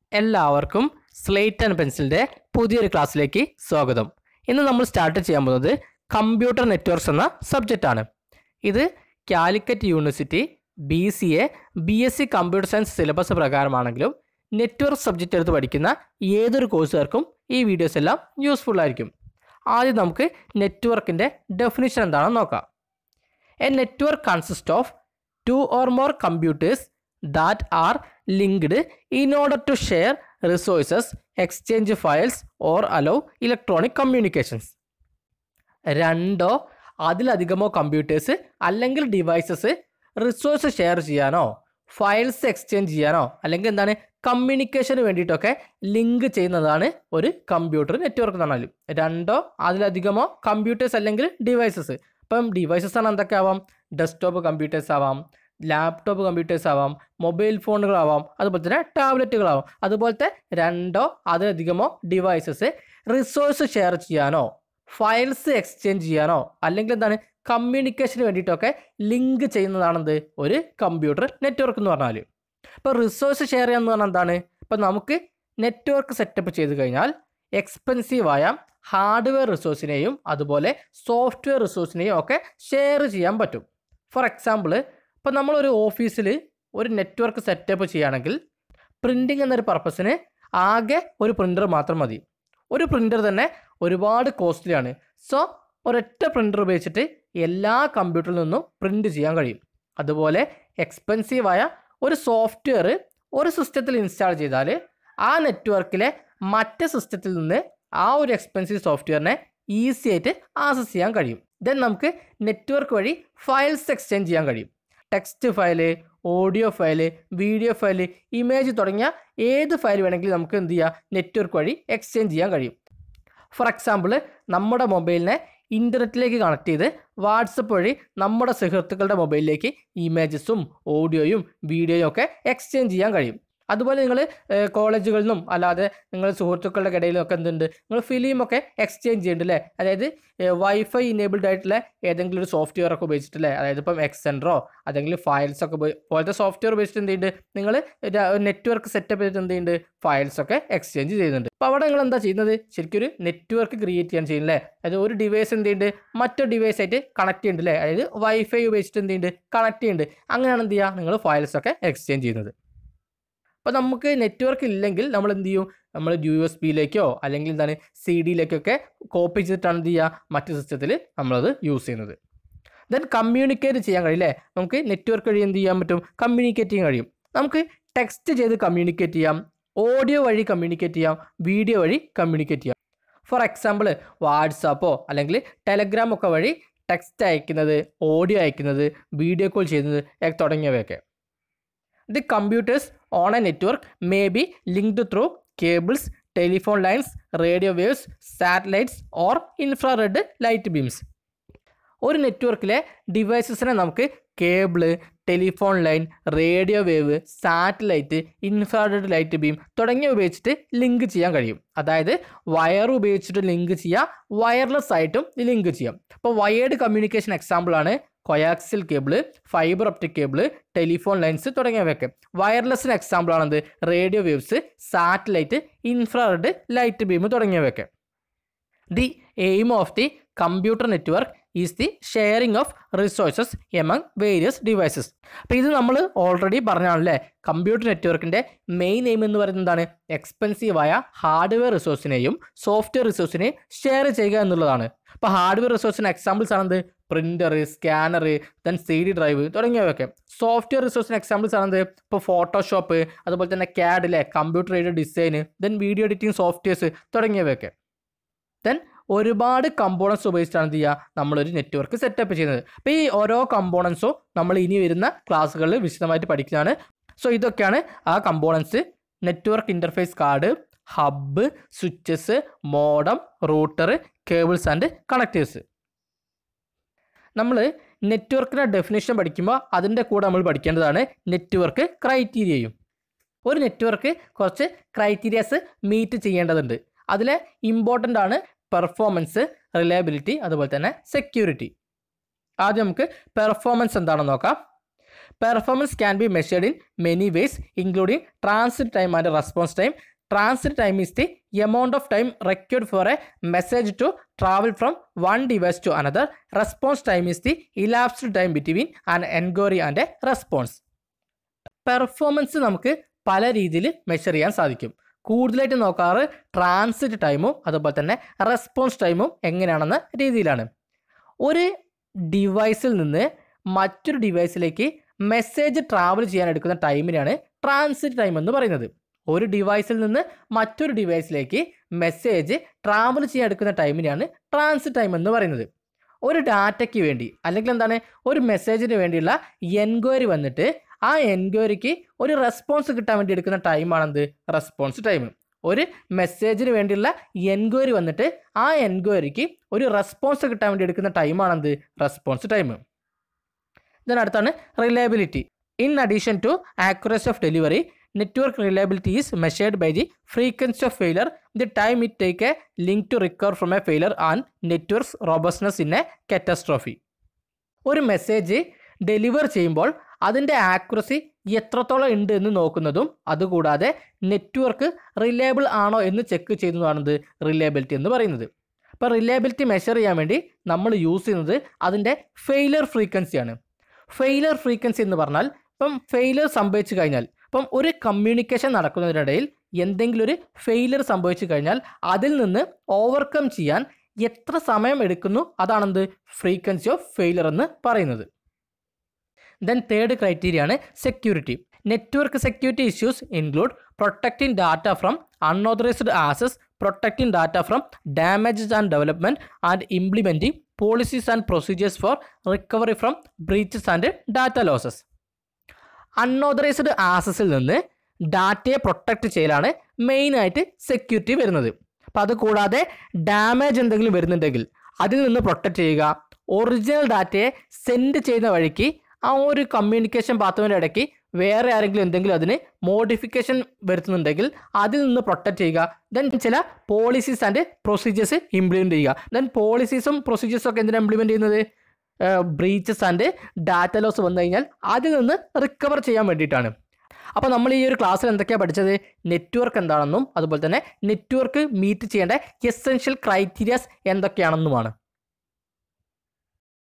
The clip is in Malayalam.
എല്ലാവർക്കും സ്ലേറ്റ് ആൻഡ് പെൻസിലിൻ്റെ പുതിയൊരു ക്ലാസ്സിലേക്ക് സ്വാഗതം ഇന്ന് നമ്മൾ സ്റ്റാർട്ട് ചെയ്യാൻ പോകുന്നത് കമ്പ്യൂട്ടർ നെറ്റ്വർക്ക്സ് എന്ന സബ്ജക്റ്റാണ് ഇത് Calicut university B C A B S C computer science syllabus പ്രകാരമാണെങ്കിലും നെറ്റ്വർക്ക് സബ്ജക്റ്റ് എടുത്ത് പഠിക്കുന്ന ഏതൊരു കോഴ്സുകാർക്കും ഈ വീഡിയോസ് എല്ലാം യൂസ്ഫുൾ ആയിരിക്കും ആദ്യം നമുക്ക് നെറ്റ്വർക്കിൻ്റെ ഡെഫിനിഷൻ എന്താണെന്ന് നോക്കാം a network consist of two or more computers that are linked in order to share resources, exchange files, or allow electronic communications. രണ്ടോ അതിലധികമോ കമ്പ്യൂട്ടേഴ്സ് അല്ലെങ്കിൽ ഡിവൈസസ് റിസോഴ്സ് ഷെയർ ചെയ്യാനോ ഫയൽസ് എക്സ്ചേഞ്ച് ചെയ്യാനോ അല്ലെങ്കിൽ എന്താണ് കമ്മ്യൂണിക്കേഷന് വേണ്ടിയിട്ടൊക്കെ ലിങ്ക് ചെയ്യുന്നതാണ് ഒരു കമ്പ്യൂട്ടർ നെറ്റ്വർക്ക് എന്ന് പറഞ്ഞാൽ രണ്ടോ അതിലധികമോ കമ്പ്യൂട്ടേഴ്സ് അല്ലെങ്കിൽ ഡിവൈസസ് ഇപ്പം ഡിവൈസസ് ആണ് എന്തൊക്കെ ആവാം ഡെസ്ക്ടോപ്പ് കമ്പ്യൂട്ടേഴ്സ് ആവാം ലാപ്ടോപ്പ് കമ്പ്യൂട്ടേഴ്സ് ആവാം മൊബൈൽ ഫോണുകളാവാം അതുപോലെ തന്നെ ടാബ്ലറ്റുകളാവാം അതുപോലത്തെ രണ്ടോ അതിലധികമോ ഡിവൈസസ് റിസോഴ്സ് ഷെയർ ചെയ്യാനോ ഫയൽസ് എക്സ്ചേഞ്ച് ചെയ്യാനോ അല്ലെങ്കിൽ എന്താണ് കമ്മ്യൂണിക്കേഷന് വേണ്ടിയിട്ടൊക്കെ ലിങ്ക് ചെയ്യുന്നതാണെന്ത് ഒരു കമ്പ്യൂട്ടർ നെറ്റ്വർക്ക് എന്ന് പറഞ്ഞാൽ ഇപ്പോൾ റിസോഴ്സ് ഷെയർ ചെയ്യാന്ന് പറഞ്ഞാൽ എന്താണ് ഇപ്പം നമുക്ക് നെറ്റ്വർക്ക് സെറ്റപ്പ് ചെയ്ത് കഴിഞ്ഞാൽ എക്സ്പെൻസീവായ ഹാർഡ്വെയർ റിസോഴ്സിനെയും അതുപോലെ സോഫ്റ്റ്വെയർ റിസോഴ്സിനെയും ഒക്കെ ഷെയർ ചെയ്യാൻ പറ്റും ഫോർ എക്സാമ്പിൾ ഇപ്പോൾ നമ്മളൊരു ഓഫീസിൽ ഒരു നെറ്റ്വർക്ക് സെറ്റപ്പ് ചെയ്യുകയാണെങ്കിൽ പ്രിൻറ്റിംഗ് എന്നൊരു പർപ്പസിന് ആകെ ഒരു പ്രിൻ്റർ മാത്രം മതി ഒരു പ്രിൻ്റർ തന്നെ ഒരുപാട് കോസ്റ്റ്ലിയാണ് സോ ഒരൊറ്റ പ്രിൻ്റർ ഉപയോഗിച്ചിട്ട് എല്ലാ കമ്പ്യൂട്ടറിൽ നിന്നും പ്രിൻ്റ് ചെയ്യാൻ കഴിയും അതുപോലെ എക്സ്പെൻസീവായ ഒരു സോഫ്റ്റ്വെയർ ഒരു സിസ്റ്റത്തിൽ ഇൻസ്റ്റാൾ ചെയ്താൽ ആ നെറ്റ്വർക്കിലെ മറ്റ് സിസ്റ്റത്തിൽ നിന്ന് ആ ഒരു എക്സ്പെൻസീവ് സോഫ്റ്റ്വെയറിനെ ഈസി ആയിട്ട് ആക്സസ് ചെയ്യാൻ കഴിയും ദെൻ നമുക്ക് നെറ്റ്വർക്ക് വഴി ഫയൽസ് എക്സ്ചേഞ്ച് ചെയ്യാൻ കഴിയും text file audio file video file image തുടങ്ങിയ ഏത് ഫയൽ വേണമെങ്കിലും നമുക്ക് എന്ത് ചെയ്യാം നെറ്റ്വർക്ക് വഴി എക്സ്ചേഞ്ച് ചെയ്യാൻ കഴിയും ഫോർ എക്സാമ്പിൾ നമ്മുടെ മൊബൈലിനെ ഇൻ്റർനെറ്റിലേക്ക് കണക്ട് ചെയ്ത് വാട്സപ്പ് വഴി നമ്മുടെ സുഹൃത്തുക്കളുടെ മൊബൈലിലേക്ക് ഇമേജസും ഓഡിയോയും വീഡിയോയും ഒക്കെ എക്സ്ചേഞ്ച് ചെയ്യാൻ കഴിയും അതുപോലെ നിങ്ങൾ കോളേജുകളിൽ നിന്നും അല്ലാതെ നിങ്ങൾ സുഹൃത്തുക്കളുടെ ഇടയിലും ഒക്കെ എന്തുണ്ട് നിങ്ങൾ ഫിലിമൊക്കെ എക്സ്ചേഞ്ച് ചെയ്യുന്നുണ്ട് അല്ലേ അതായത് വൈഫൈ ഇനേബിൾഡ് ആയിട്ടുള്ള ഏതെങ്കിലും ഒരു സോഫ്റ്റ്വെയർ ഒക്കെ ഉപയോഗിച്ചിട്ടില്ലേ അതായത് ഇപ്പം എക്സെൻഡറോ അല്ലെങ്കിൽ ഫയൽസ് ഒക്കെ ഉപയോഗി- പോലത്തെ സോഫ്റ്റ്വെയർ ഉപയോഗിച്ചിട്ട് എന്ത് ചെയ്യുന്നുണ്ട് നിങ്ങൾ നെറ്റ്വർക്ക് സെറ്റപ്പ് ചെയ്തിട്ട് എന്ത് ചെയ്യുന്നുണ്ട് ഫയൽസ് ഒക്കെ എക്സ്ചേഞ്ച് ചെയ്യുന്നുണ്ട് അപ്പോൾ അവിടെ നിങ്ങൾ എന്താ ചെയ്യുന്നത് ശരിക്കും ഒരു നെറ്റ്വർക്ക് ക്രിയേറ്റ് ചെയ്യാൻ ചെയ്യുന്നില്ലേ അതായത് ഒരു ഡിവൈസ് എന്ത് ചെയ്യുന്നുണ്ട് മറ്റൊരു ഡിവൈസ് ആയിട്ട് കണക്ട് ചെയ്യുന്നുണ്ട് അല്ലേ അതായത് വൈഫൈ ഉപയോഗിച്ചിട്ട് എന്ത് ചെയ്യുന്നുണ്ട് കണക്ട് ചെയ്യുന്നുണ്ട് അങ്ങനെയാണ് എന്ത് ചെയ്യുക നിങ്ങൾ ഫയൽസ് ഒക്കെ എക്സ്ചേഞ്ച് ചെയ്യുന്നത് അപ്പോൾ നമുക്ക് നെറ്റ്വർക്ക് ഇല്ലെങ്കിൽ നമ്മൾ എന്ത് ചെയ്യും നമ്മൾ യു എസ് ബിയിലേക്കോ അല്ലെങ്കിൽ എന്താണ് സി ഡിയിലേക്കൊക്കെ കോപ്പി ചെയ്തിട്ടാണ് എന്ത് ചെയ്യുക മറ്റ് സിസ്റ്റത്തിൽ നമ്മളത് യൂസ് ചെയ്യുന്നത് ദെൻ കമ്മ്യൂണിക്കേറ്റ് ചെയ്യാൻ കഴിയും അല്ലേ നമുക്ക് നെറ്റ്വർക്ക് വഴി എന്ത് ചെയ്യാൻ പറ്റും കമ്മ്യൂണിക്കേറ്റ് ചെയ്യാൻ കഴിയും നമുക്ക് ടെക്സ്റ്റ് ചെയ്ത് കമ്മ്യൂണിക്കേറ്റ് ചെയ്യാം ഓഡിയോ വഴി കമ്മ്യൂണിക്കേറ്റ് ചെയ്യാം വീഡിയോ വഴി കമ്മ്യൂണിക്കേറ്റ് ചെയ്യാം ഫോർ എക്സാമ്പിൾ വാട്സാപ്പോ അല്ലെങ്കിൽ ടെലഗ്രാം ഒക്കെ വഴി ടെക്സ്റ്റ് അയക്കുന്നത് ഓഡിയോ അയക്കുന്നത് വീഡിയോ കോൾ ചെയ്യുന്നത് ഏ- തുടങ്ങിയവയൊക്കെ The computers on a network may be linked through cables, telephone lines, radio waves, satellites or infrared light beams. ഒരു നെറ്റ്വർക്കിലെ ഡിവൈസസിനെ നമുക്ക് cable telephone line radio wave satellite infrared light beam തുടങ്ങിയവ ഉപയോഗിച്ചിട്ട് ലിങ്ക് ചെയ്യാൻ കഴിയും അതായത് വയർ ഉപയോഗിച്ചിട്ട് ലിങ്ക് ചെയ്യാം വയർലെസ് ആയിട്ടും ലിങ്ക് ചെയ്യാം അപ്പോൾ വയേർഡ് കമ്മ്യൂണിക്കേഷൻ എക്സാമ്പിളാണ് coaxial cable fibre optic cable telephone lines തുടങ്ങിയവയൊക്കെ വയർലെസ്സിന് എക്സാമ്പിൾ ആണെന്ത് radio waves satellite infrared light beam തുടങ്ങിയവയൊക്കെ the aim of the computer network is the sharing of resources among various devices അപ്പോൾ ഇത് നമ്മൾ ഓൾറെഡി പറഞ്ഞാണല്ലേ കമ്പ്യൂട്ടർ നെറ്റ്വർക്കിൻ്റെ മെയിൻ എയിം എന്ന് പറയുന്നത് എന്താണ് എക്സ്പെൻസീവായ ഹാർഡ്വെയർ റിസോഴ്സിനെയും സോഫ്റ്റ്വെയർ റിസോഴ്സിനെയും ഷെയർ ചെയ്യുക എന്നുള്ളതാണ് അപ്പോൾ ഹാർഡ്വെയർ റിസോഴ്സിന് എക്സാമ്പിൾസ് ആണെന്ത് printer scanner then C D drive തുടങ്ങിയവയൊക്കെ സോഫ്റ്റ്വെയർ റിസോഴ്സിന് എക്സാമ്പിൾസ് ആണെന്ത് ഇപ്പോൾ ഫോട്ടോഷോപ്പ് അതുപോലെ തന്നെ ക്യാഡിലെ computer aid design then video editing softwares തുടങ്ങിയവയൊക്കെ ദെൻ ഒരുപാട് കമ്പോണൻസ് ഉപയോഗിച്ചിട്ടാണ് എന്ത് ചെയ്യുക നമ്മളൊരു നെറ്റ്വർക്ക് സെറ്റപ്പ് ചെയ്യുന്നത് അപ്പോൾ ഈ ഓരോ കമ്പോണൻസും നമ്മൾ ഇനി വരുന്ന ക്ലാസ്സുകളിൽ വിശദമായിട്ട് പഠിക്കുന്നതാണ് സോ ഇതൊക്കെയാണ് ആ components network interface card hub switches modem router cables and connectors നമ്മൾ നെറ്റ്വർക്കിൻ്റെ ഡെഫിനേഷൻ പഠിക്കുമ്പോൾ അതിൻ്റെ കൂടെ നമ്മൾ പഠിക്കേണ്ടതാണ് നെറ്റ്വർക്ക് ക്രൈറ്റീരിയയും ഒരു നെറ്റ്വർക്ക് കുറച്ച് ക്രൈറ്റീരിയാസ് മീറ്റ് ചെയ്യേണ്ടതുണ്ട് അതിലെ ഇമ്പോർട്ടൻ്റ് ആണ് പെർഫോമൻസ് റിലയബിലിറ്റി അതുപോലെ തന്നെ സെക്യൂരിറ്റി ആദ്യം നമുക്ക് പെർഫോമൻസ് എന്താണെന്ന് നോക്കാം performance can be measured in many ways including transit time and response time transit time is the amount of time required for a message to travel from one device to another response time is the elapsed time between an enquiry and a response performance നമുക്ക് പല രീതിയിൽ മെഷർ ചെയ്യാൻ സാധിക്കും കൂടുതലായിട്ട് നോക്കാറ് ട്രാൻസിറ്റ് ടൈമും അതുപോലെ തന്നെ റെസ്പോൺസ് ടൈമും എങ്ങനെയാണെന്ന രീതിയിലാണ് ഒരു ഡിവൈസിൽ നിന്ന് മറ്റൊരു ഡിവൈസിലേക്ക് മെസ്സേജ് ട്രാവൽ ചെയ്യാൻ എടുക്കുന്ന ടൈമിനാണ് ട്രാൻസിറ്റ് ടൈം എന്ന് പറയുന്നത് ഒരു ഡിവൈസിൽ നിന്ന് മറ്റൊരു ഡിവൈസിലേക്ക് മെസ്സേജ് ട്രാവൽ ചെയ്യാൻ എടുക്കുന്ന ടൈമിനാണ് ട്രാൻസിറ്റ് ടൈം എന്ന് പറയുന്നത് ഒരു ഡാറ്റയ്ക്ക് വേണ്ടി അല്ലെങ്കിൽ എന്താണ് ഒരു മെസ്സേജിന് വേണ്ടിയുള്ള എൻക്വയറി വന്നിട്ട് ആ എൻക്വയറിക്ക് ഒരു റെസ്പോൺസ് കിട്ടാൻ വേണ്ടി എടുക്കുന്ന ടൈമാണെന്ത് റെസ്പോൺസ് ടൈം ഒരു മെസ്സേജിന് വേണ്ടിയുള്ള എൻക്വയറി വന്നിട്ട് ആ എൻക്വയറിക്ക് ഒരു റെസ്പോൺസ് കിട്ടാൻ വേണ്ടി എടുക്കുന്ന ടൈമാണെന്ത് റെസ്പോൺസ് ടൈം ഇതിനടുത്താണ് reliability in addition to accuracy of delivery network reliability is measured by the frequency of failure the time it take a link to recover from a failure and networks robustness in a catastrophe ഒരു മെസ്സേജ് ഡെലിവർ ചെയ്യുമ്പോൾ അതിൻ്റെ ആക്യുറസി എത്രത്തോളം ഉണ്ട് എന്ന് നോക്കുന്നതും അതുകൂടാതെ നെറ്റ്വർക്ക് റിലയബിൾ ആണോ എന്ന് ചെക്ക് ചെയ്യുന്നതാണിത് റിലയബിലിറ്റി എന്ന് പറയുന്നത് അപ്പോൾ റിലയബിലിറ്റി മെഷർ ചെയ്യാൻ വേണ്ടി നമ്മൾ യൂസ് ചെയ്യുന്നത് അതിൻ്റെ ഫെയിലർ ഫ്രീക്വൻസിയാണ് ഫെയിലർ ഫ്രീക്വൻസി എന്ന് പറഞ്ഞാൽ ഇപ്പം ഫെയിലർ സംഭവിച്ചു കഴിഞ്ഞാൽ ഇപ്പം ഒരു കമ്മ്യൂണിക്കേഷൻ നടക്കുന്നതിനിടയിൽ എന്തെങ്കിലും ഒരു ഫെയിലർ സംഭവിച്ചു കഴിഞ്ഞാൽ അതിൽ നിന്ന് ഓവർകം ചെയ്യാൻ എത്ര സമയം എടുക്കുന്നു അതാണെന്ത് ഫ്രീക്വൻസി ഓഫ് ഫെയിലർ എന്ന് പറയുന്നത് ദെൻ തേർഡ് ക്രൈറ്റീരിയ ആണ് security network security issues include protecting data from unauthorised access protecting data from damages and development and implementing policies and procedures for recovery from breaches and data losses unauthorised ആസസിൽ നിന്ന് ഡാറ്റയെ പ്രൊട്ടക്റ്റ് ചെയ്യലാണ് മെയിനായിട്ട് സെക്യൂരിറ്റി വരുന്നത് അപ്പോൾ അത് കൂടാതെ ഡാമേജ് എന്തെങ്കിലും വരുന്നുണ്ടെങ്കിൽ അതിൽ നിന്ന് പ്രൊട്ടക്റ്റ് ചെയ്യുക ഒറിജിനൽ ഡാറ്റയെ സെൻഡ് ചെയ്യുന്ന വഴിക്ക് ആ ഒരു കമ്മ്യൂണിക്കേഷൻ പാത്തുവിൻ്റെ ഇടയ്ക്ക് വേറെ ആരെങ്കിലും എന്തെങ്കിലും അതിന് മോഡിഫിക്കേഷൻ വരുത്തുന്നുണ്ടെങ്കിൽ അതിൽ നിന്ന് പ്രൊട്ടക്റ്റ് ചെയ്യുക ദെൻ ചില പോളിസീസ് ആൻഡ് പ്രൊസീജിയേഴ്സ് ഇംപ്ലിമെൻറ്റ് ചെയ്യുക ദെൻ പോളിസീസും പ്രൊസീജിയേഴ്സും ഒക്കെ എന്തിനാണ് ഇംപ്ലിമെൻറ്റ് ചെയ്യുന്നത് ബ്രീച്ചസ് ആൻഡ് ഡാറ്റ ലോസ് വന്നു കഴിഞ്ഞാൽ അതിൽ നിന്ന് റിക്കവർ ചെയ്യാൻ വേണ്ടിയിട്ടാണ് അപ്പോൾ നമ്മൾ ഈ ഒരു ക്ലാസ്സിൽ എന്തൊക്കെയാണ് പഠിച്ചത് നെറ്റ്വർക്ക് എന്താണെന്നും അതുപോലെ തന്നെ നെറ്റ്വർക്ക് മീറ്റ് ചെയ്യേണ്ട എസെൻഷ്യൽ ക്രൈറ്റീരിയാസ് എന്തൊക്കെയാണെന്നുമാണ്